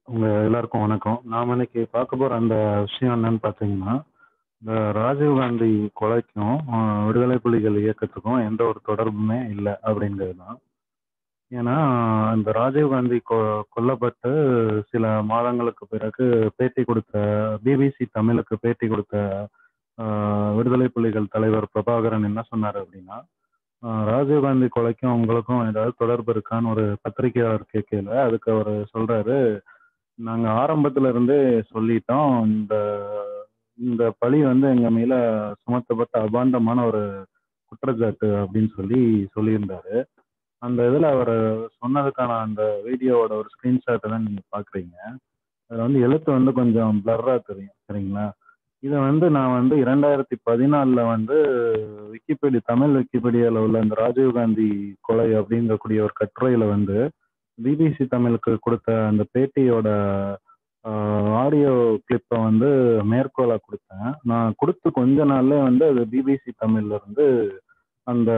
உங்க எல்லாருக்கும் வணக்கம். நாம இன்னைக்கு பார்க்க போற அந்த விஷயம் என்னன்னு பார்த்தீங்கன்னா, இந்த ராஜீவ் காந்தி கொலைக்கும், அ விடுதலை புலிகள் இயக்கத்துக்கும் எந்த ஒரு தொடர்புமே இல்ல அப்படிங்கிறது தான். ஏன்னா, இந்த ராஜீவ் காந்தி கொ கொல்லப்பட்டு சில மாதங்களுக்கு பிறகு பேட்டி கொடுத்த பிபிசி தமிழுக்கு பேட்டி கொடுத்த அ விடுதலை புலிகள் தலைவர் பிரபாகரன் என்ன சொன்னாரு அப்படின்னா, அ ராஜீவ் காந்தி கொலைக்கும் உங்களுக்கும் ஏதாவது தொடர்பு இருக்கான்னு ஒரு பத்திரிக்கையாளர் கேட்கையில, அதுக்கு அவரு சொல்றாரு, "நாங்க ஆரம்பத்துல இருந்தே சொல்லிட்டோம். இந்த இந்த பழி வந்து எங்க மேல சுமத்தப்பட்ட அபாண்டமான ஒரு குற்றச்சாட்டு" அப்படின்னு சொல்லி சொல்லியிருந்தாரு. அந்த இதுல அவரு சொன்னதுக்கான அந்த வீடியோவோட ஒரு ஸ்கிரீன்ஷாட்ட தான் நீங்க பார்க்குறீங்க. அதுல வந்து எழுத்து வந்து கொஞ்சம் பிளர்ரா தெரியும். சரிங்களா? இத வந்து நான் வந்து 2014ல வந்து விக்கிபீடியா தமிழ் விக்கிபீடியால உள்ள இந்த ராஜீவ் காந்தி கொலை அப்படிங்கக்கூடிய ஒரு கட்டுரையில வந்து, பிபிசி தமிழுக்கு குடுத்த அந்த பேட்டியோட அ ஆடியோ கிளிப்ப வந்து மேற்கோளா குடுத்தேன். நான் குடுத்து கொஞ்ச நாள்லயே வந்து அது பிபிசி தமிழ்ல இருந்து அந்த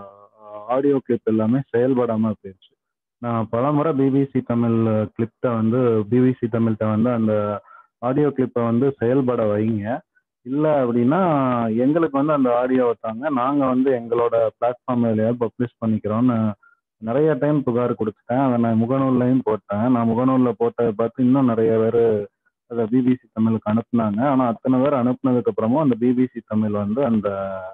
ஆடியோ கிளிப் எல்லாமே செயல்படாம போயிருச்சு. நான் பலமுறை பிபிசி தமிழ் கிளிப்ட்ட வந்து பிபிசி தமிழ்ட்ட வந்து அந்த ஆடியோ கிளிப்ப வந்து செயல்பட வைங்க. இல்ல அப்படின்னா, எங்களுக்கு வந்து அந்த ஆடியோவ தாங்க. நாங்க வந்து எங்களோட பிளாட்ஃபார்ம் எதுலயாவது பப்ளிஷ் பண்ணிக்கிறோம்னு நெறைய டைம் புகார் குடுத்துட்டேன். அத நான் முகநூல்லயும் போட்டேன். நான் முகநூல்ல போட்டத பார்த்து இன்னும் நெறைய பேரு அத பிபிசி தமிழுக்கு அனுப்புனாங்க. ஆனா அத்தன பேர் அனுப்புனதுக்கு அப்புறமும் அந்த பிபிசி தமிழ் வந்து அந்த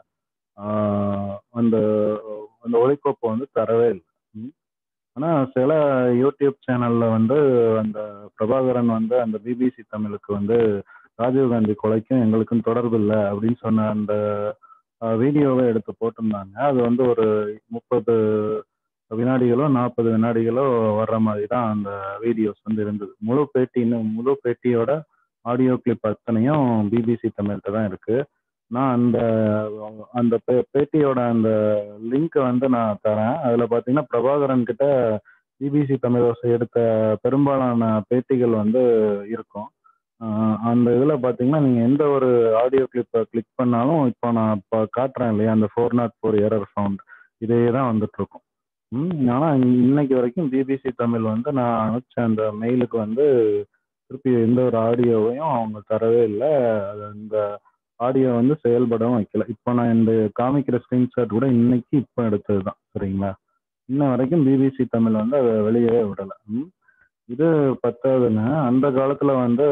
ஆ அந்த அந்த ஒலிக்கோப்ப வந்து தரவே இல்ல. ம். ஆனா சில யூடியூப் சேனல்ல வந்து அந்த பிரபாகரன் வந்து அந்த பிபிசி தமிழுக்கு வந்து ராஜீவ் காந்தி கொலைக்கும் எங்களுக்கும் தொடர்பு இல்ல அப்படின்னு சொன்ன அந்த அ வீடியோவ எடுத்து போட்டிருந்தாங்க. அது வந்து ஒரு 30 வினாடிகளோ, 40 வினாடிகளோ வர்ற மாரி தான் அந்த வீடியோஸ் வந்து இருந்தது. முழு பேட்டின்னு முழு பேட்டியோட ஆடியோ கிளிப் அத்தனையும் பிபிசி தமிழ்ட்ட தான் இருக்கு. நான் அந்த அந்த பே பேட்டியோட அந்த லிங்க்க வந்து நான் தரேன். அதுல பார்த்தீங்கன்னா, பிரபாகரன் கிட்ட பிபிசி தமிழ் ஓசை எடுத்த பெரும்பாலான பேட்டிகள் வந்து இருக்கும். அ அந்த இதுல பார்த்தீங்கன்னா, நீங்க எந்த ஒரு ஆடியோ கிளிப்ப கிளிக் பண்ணாலும், இப்போ நான் இப்ப காட்டுறேன் இல்லையா, அந்த 404 எரர் சவுண்ட் இதே தான் வந்துட்டுருக்கும். ம். ஆனா இன்னைக்கு வரைக்கும் பிபிசி தமிழ் வந்து நான் அனுப்பிச்ச அந்த மெயிலுக்கு வந்து திருப்பி எந்த ஒரு ஆடியோவையும் அவங்க தரவே இல்ல. அது அந்த ஆடியோ வந்து செயல்படவும் வைக்கல. இப்போ நான் இந்த காமிக்கிற ஸ்கிரீன்ஷாட் கூட இன்னைக்கு இப்ப எடுத்தது தான். சரிங்களா? இன்ன வரைக்கும் பிபிசி தமிழ் வந்து அத வெளியவே விடல. ம். இது பத்தாதுன்னு அந்த காலத்துல வந்து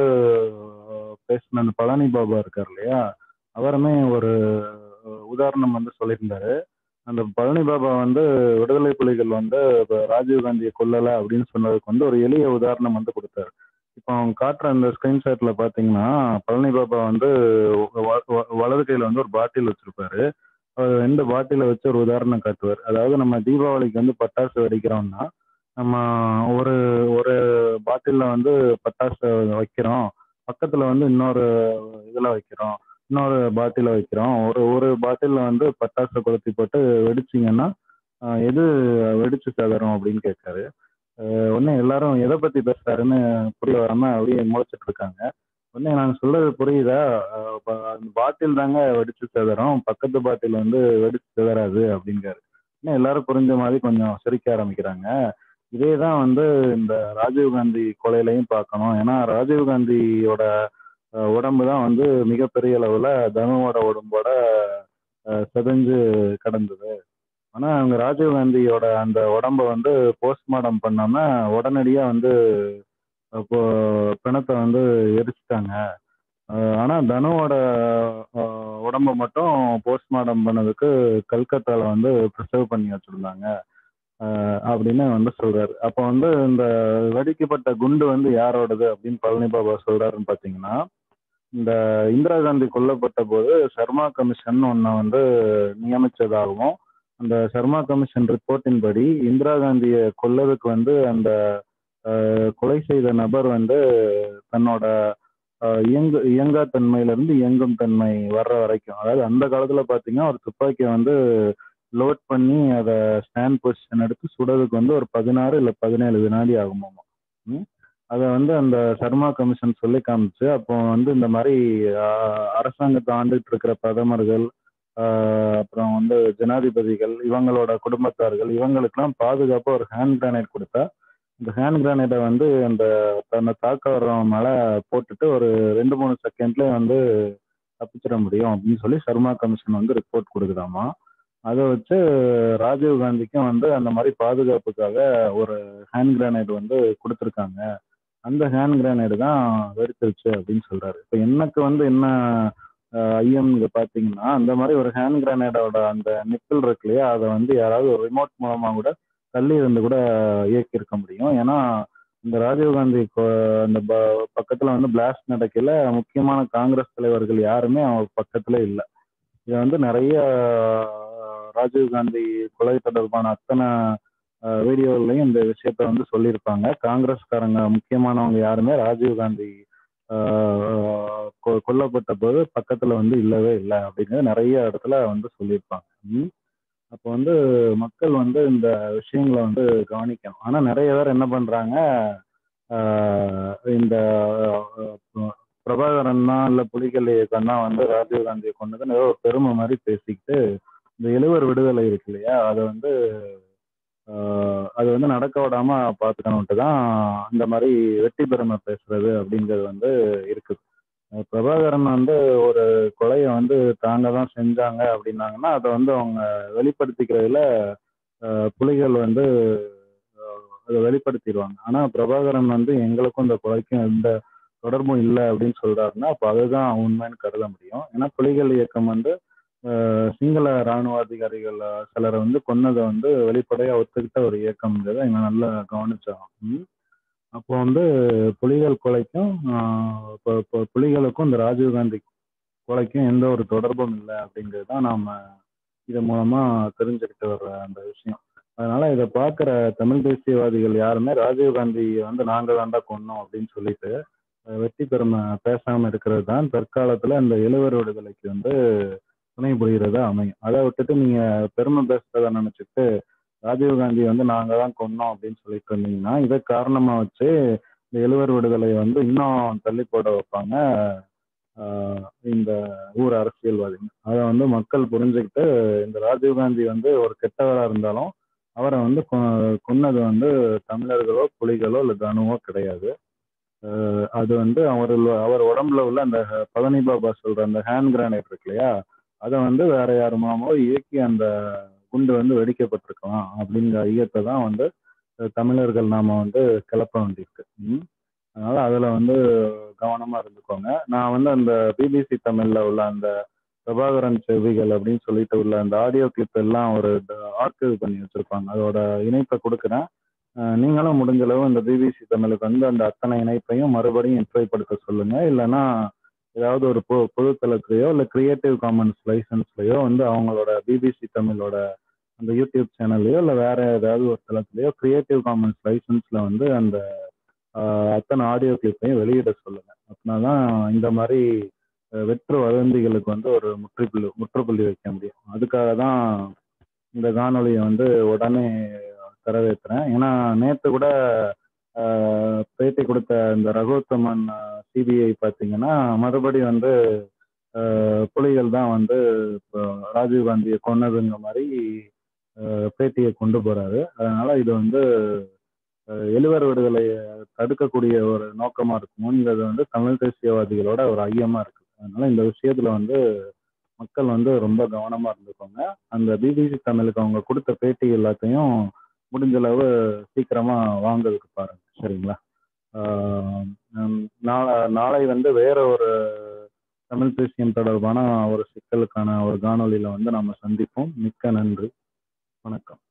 பேசின அந்த பழனி பாபா இருக்காரு இல்லையா, அவருமே ஒரு உதாரணம் வந்து சொல்லியிருந்தாரு. அந்த பழனி பாபா வந்து விடுதலை புலிகள் வந்து ராஜீவ் காந்திய கொல்லல அப்படின்னு சொன்னதுக்கு வந்து ஒரு எளிய உதாரணம் வந்து குடுத்தாரு. இப்போ அவங்க காட்டுற அந்த ஸ்கிரீன்ஷாட்ல பார்த்தீங்கன்னா, பழனி பாபா வந்து வ வ வலது கையில வந்து ஒரு பாட்டில் வச்சிருப்பாரு. அவர் 2 பாட்டில வச்சு ஒரு உதாரணம் காட்டுவாரு. அதாவது நம்ம தீபாவளிக்கு வந்து பட்டாசு வெடிக்கிறோம்னா, நம்ம ஒரு ஒரு பாட்டில்ல வந்து பட்டாசு வைக்கிறோம். பக்கத்துல வந்து இன்னொரு இதுல வைக்கிறோம். இன்னொரு பாட்டில வைக்கிறோம். ஒரு ஒரு பாட்டில்ல வந்து பட்டாச கொளுத்தி போட்டு வெடிச்சீங்கன்னா, அ எது வெடிச்சு சிதறும் அப்படின்னு கேட்காரு. அ உடனே எல்லாரும் எத பத்தி பேசுறாருன்னு புரிய வராம அப்படியே முழிச்சுட்டு இருக்காங்க. உடனே நாங்க சொல்றது புரியுதா? அ ப பாட்டில் தாங்க வெடிச்சு சிதறும். பக்கத்து பாட்டில் வந்து வெடிச்சு சிதறாது அப்படிங்காரு. உடனே எல்லாரும் புரிஞ்ச மாரி கொஞ்சம் சிரிக்க ஆரம்பிக்கிறாங்க. இதே தான் வந்து இந்த ராஜீவ் காந்தி கொலையிலயும் பார்க்கணும். ஏன்னா ராஜீவ் காந்தியோட அ உடம்பு தான் வந்து மிகப்பெரிய அளவுல தனுவோட உடம்போட அ சிதைஞ்சு கிடந்தது. ஆனா அவங்க ராஜீவ் காந்தியோட அந்த உடம்ப வந்து போஸ்ட்மார்டம் பண்ணாம உடனடியா வந்து அப்போ பிணத்த வந்து எரிச்சுட்டாங்க. அ ஆனா தனுவோட அ உடம்ப மட்டும் போஸ்ட்மார்டம் பண்ணதுக்கு கல்கத்தால வந்து பிரிசர்வ் பண்ணி வச்சிருந்தாங்க. அ அப்படின்னு வந்து சொல்றாரு. அப்ப வந்து இந்த வெடிக்கப்பட்ட குண்டு வந்து யாரோடது அப்படின்னு பழனி பாபா சொல்றாருன்னு பார்த்தீங்கன்னா, இந்த இந்திரா காந்தி கொல்லப்பட்டபோது சர்மா கமிஷன் ஒண்ண வந்து நியமிச்சதாகவும், அந்த சர்மா கமிஷன் ரிப்போர்ட்டின் படி இந்திரா காந்திய கொல்றதுக்கு வந்து அந்த அ கொலை செய்த நபர் வந்து தன்னோட அ இயங்கு இயங்கா தன்மையிலிருந்து இயங்கும் தன்மை வர்ற வரைக்கும், அதாவது அந்த காலத்துல பார்த்தீங்கன்னா, ஒரு துப்பாக்கிய வந்து லோட் பண்ணி அத ஸ்டாண்ட் பொசிஷன் எடுத்து சுடுறதுக்கு வந்து ஒரு 16 இல்ல 17 வினாடி ஆகுமாமா. ம். அத வந்து அந்த சர்மா கமிஷன் சொல்லி காமிச்சு, அப்போ வந்து இந்த மாரி அ அரசாங்கத்த ஆண்டுட்டு இருக்கிற பிரதமர்கள், அ அப்புறம் வந்து ஜனாதிபதிகள், இவங்களோட குடும்பத்தார்கள், இவங்களுக்கெல்லாம் பாதுகாப்பா ஒரு ஹேண்ட் கிரானேட் குடுத்தா, இந்த ஹேண்ட் கிரானைட்டை வந்து அந்த தன்னை தாக்க வர்றவன் மேலே போட்டுட்டு ஒரு ரெண்டு மூணு செகண்ட்லேயே வந்து தப்பிச்சிட முடியும் அப்படின்னு சொல்லி சர்மா கமிஷன் வந்து ரிப்போர்ட் கொடுக்குதாமா அதை வச்சு ராஜீவ் காந்திக்கும் வந்து அந்த மாதிரி பாதுகாப்புக்காக ஒரு ஹேண்ட் கிரானைட் வந்து கொடுத்துருக்காங்க அந்த ஹேண்ட் கிரானைடு தான் வெடிச்சிருச்சு அப்படின்னு சொல்றாரு இப்போ எனக்கு வந்து என்ன ஐஎம் இங்கே பார்த்தீங்கன்னா அந்த மாதிரி ஒரு ஹேண்ட் கிரானைடோட அந்த நிப்பிள் இருக்கு இல்லையா அதை வந்து யாராவது ஒரு ரிமோட் மூலமாக கூட தள்ளி இருந்து கூட இயக்கியிருக்க முடியும் ஏன்னா இந்த ராஜீவ்காந்தி அந்த பக்கத்தில் வந்து பிளாஸ்ட் நடக்கையில் முக்கியமான காங்கிரஸ் தலைவர்கள் யாருமே அவங்க பக்கத்தில் இல்லை இது வந்து நிறைய ராஜீவ்காந்தி கொலை தொடர்பான அத்தனை வீடியோலையும் இந்த விஷயத்த வந்து சொல்லியிருப்பாங்க காங்கிரஸ்காரங்க முக்கியமானவங்க யாருமே ராஜீவ்காந்தி கொல்லப்பட்ட போது பக்கத்தில் வந்து இல்லவே இல்லை அப்படிங்கிறது நிறைய இடத்துல வந்து சொல்லியிருப்பாங்க அப்போ வந்து மக்கள் வந்து இந்த விஷயங்களை வந்து கவனிக்கணும் ஆனால் நிறைய பேர் என்ன பண்ணுறாங்க இந்த பிரபாகரன் தான் இல்லை புலிகள் இயக்கம் தான் வந்து ராஜீவ்காந்தியை கொண்டதுன்னு ஏதோ ஒரு பெருமை மாதிரி பேசிக்கிட்டு இந்த எழுவர் விடுதலை இருக்கு இல்லையா அதை வந்து அது வந்து நடக்க விடாம பார்த்துக்கணுன்ட்டு தான் இந்த மாதிரி வெற்றி பெருமை பேசுறது அப்படிங்கிறது வந்து இருக்குது பிரபாகரன் வந்து ஒரு கொலையை வந்து தாங்க தான் செஞ்சாங்க அப்படின்னாங்கன்னா அதை வந்து அவங்க வெளிப்படுத்திக்கிறதுல புலிகள் வந்து அதை வெளிப்படுத்திடுவாங்க ஆனால் பிரபாகரன் வந்து எங்களுக்கும் இந்த கொலைக்கும் எந்த தொடர்பும் இல்லை அப்படின்னு சொல்றாருன்னா அப்போ அதுதான் உண்மைன்னு கருத முடியும் ஏன்னா புலிகள் இயக்கம் வந்து சிங்கள இராணுவ அதிகாரிகள் சிலரை வந்து கொன்னதை வந்து வெளிப்படையாக ஒத்துக்கிட்ட ஒரு இயக்கம்ங்கிறத இவங்க நல்லா கவனிச்சாகும் அப்போ வந்து புலிகள் கொலைக்கும் இப்போ புலிகளுக்கும் இந்த ராஜீவ்காந்தி கொலைக்கும் எந்த ஒரு தொடர்பும் இல்லை அப்படிங்கிறது தான் நாம் இது மூலமாக தெரிஞ்சுக்கிட்டு வர்ற அந்த விஷயம் அதனால இதை பார்க்குற தமிழ் தேசியவாதிகள் யாருமே ராஜீவ்காந்தி வந்து நாங்கள் தாண்டா கொன்னோம் அப்படின்னு சொல்லிட்டு வெற்றி பெருமை பேசாமல் இருக்கிறது தான் தற்காலத்தில் இந்த எழுவர் விடுதலைக்கு வந்து துணை புரிகிறதா அமையும் அதை விட்டுட்டு நீங்கள் பெருமை பேசுறத நினச்சிட்டு ராஜீவ்காந்தி வந்து நாங்கள் தான் கொன்னோம் அப்படின்னு சொல்லிட்டு இருந்தீங்கன்னா இதை காரணமாக வச்சு இந்த எழுவர் விடுதலையை வந்து இன்னும் தள்ளி போட வைப்பாங்க இந்த ஊர் அரசியல்வாதிங்க அதை வந்து மக்கள் புரிஞ்சுக்கிட்டு இந்த ராஜீவ்காந்தி வந்து ஒரு கெட்டவராக இருந்தாலும் அவரை வந்து கொன்னது வந்து தமிழர்களோ புலிகளோ இல்லை கனுவோ கிடையாது அது வந்து அவர் அவர் உடம்புல உள்ள அந்த பழனி பாபா சொல்ற அந்த ஹேண்ட் கிரானைட் இருக்கு இல்லையா அதை வந்து வேற யார் மூலமோ இயக்கி அந்த குண்டு வந்து வெடிக்கப்பட்டிருக்கலாம் அப்படிங்கிற ஐயத்தை தான் வந்து தமிழர்கள் நாம வந்து கிளப்ப வேண்டியிருக்கு அதனால அதுல வந்து கவனமா இருந்துக்கோங்க நான் வந்து அந்த பிபிசி தமிழ்ல உள்ள அந்த பிரபாகரன் செவிகள் அப்படின்னு சொல்லிட்டு உள்ள அந்த ஆடியோ கிளிப் எல்லாம் ஒரு ஆர்கைவ் பண்ணி வச்சிருப்பாங்க அதோட இணைப்பை கொடுக்குறேன் நீங்களும் முடிஞ்ச அளவு இந்த பிபிசி தமிழுக்கு வந்து அந்த அத்தனை இணைப்பையும் மறுபடியும் இன்ட்ரைப்படுத்த சொல்லுங்க இல்லைன்னா ஏதாவது ஒரு பொ பொதுத்தளத்துலையோ இல்லை கிரியேட்டிவ் காமன்ஸ் லைசன்ஸ்லையோ வந்து அவங்களோட பிபிசி தமிழோட அந்த யூடியூப் சேனல்லையோ இல்லை வேற ஏதாவது ஒரு தளத்துலையோ கிரியேட்டிவ் காமன்ஸ் லைசன்ஸ்ல வந்து அந்த அத்தனை ஆடியோ கிளிப்பையும் வெளியிட சொல்லுங்க அப்படின்னா தான் இந்த மாதிரி வெற்று வதந்திகளுக்கு வந்து ஒரு முற்றுப்புள்ளி முற்றுப்புள்ளி வைக்க முடியும் அதுக்காக தான் இந்த காணொலியை வந்து உடனே தரவேற்றுறேன் ஏன்னா நேற்று கூட பேட்டி கொடுத்த இந்த ரகுத்தமன் சிபிஐ பார்த்தீங்கன்னா மறுபடி வந்து புலிகள் தான் வந்து இப்போ ராஜீவ்காந்தியை கொன்னதுங்க மாதிரி பேட்டியை கொண்டு போறாரு அதனால இது வந்து எழுவர் விடுதலையை தடுக்கக்கூடிய ஒரு நோக்கமா இருக்குமோங்கிறது வந்து தமிழ் தேசியவாதிகளோட ஒரு ஐயமா இருக்கு அதனால இந்த விஷயத்துல வந்து மக்கள் வந்து ரொம்ப கவனமா இருந்துக்கோங்க அந்த பிபிசி தமிழுக்கு அவங்க கொடுத்த பேட்டி எல்லாத்தையும் முடிஞ்ச அளவு சீக்கிரமா வாங்குறதுக்கு பாருங்க சரிங்களா நாளை நாளை வந்து வேற ஒரு தமிழ் தேசியம் தொடர்பான ஒரு சிக்கலுக்கான ஒரு காணொலியில வந்து நம்ம சந்திப்போம் மிக்க நன்றி வணக்கம்